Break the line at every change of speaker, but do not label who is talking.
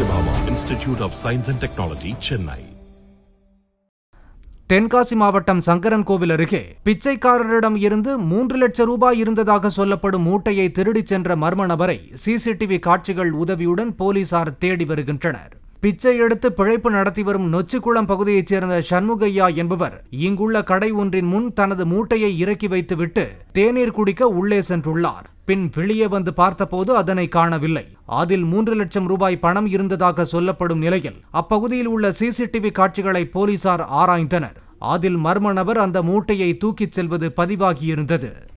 Satyabhama Institute of Science and Technology, Chennai.
Tenkasi மாவட்டம் சங்கரன் கோவில் அருகே பிச்சைக்காரரிடம் இருந்து மூன்று லட்சம் ரூபாய் இருந்ததாக சொல்லப்படும் மூட்டையை திருடிச் சென்ற மர்ம நபரை சிசிடிவி காட்சிகள் உதவியுடன் போலீசார் தேடி வருகின்றனர் பிச்சை எடுத்து பிழைப்பு நடத்தி வரும் நொச்சிக்குளம் பகுதியைச் சேர்ந்த சண்முகையா என்பவர் இங்குள்ள கடை ஒன்றின் முன் தனது மூட்டையை இறக்கி வைத்துவிட்டு தேநீர் குடிக்க உள்ளே சென்றுள்ளார் பின் வெளியே வந்து பார்த்தபோது அதனை காணவில்லை அதில் மூன்று லட்சம் ரூபாய் பணம் இருந்ததாக சொல்லப்படும் நிலையில் அப்பகுதியில் உள்ள சிசிடிவி காட்சிகளை போலீசார் ஆராய்ந்தனர் அதில் மர்ம நபர் அந்த மூட்டையை தூக்கிச் செல்வது பதிவாகியிருந்தது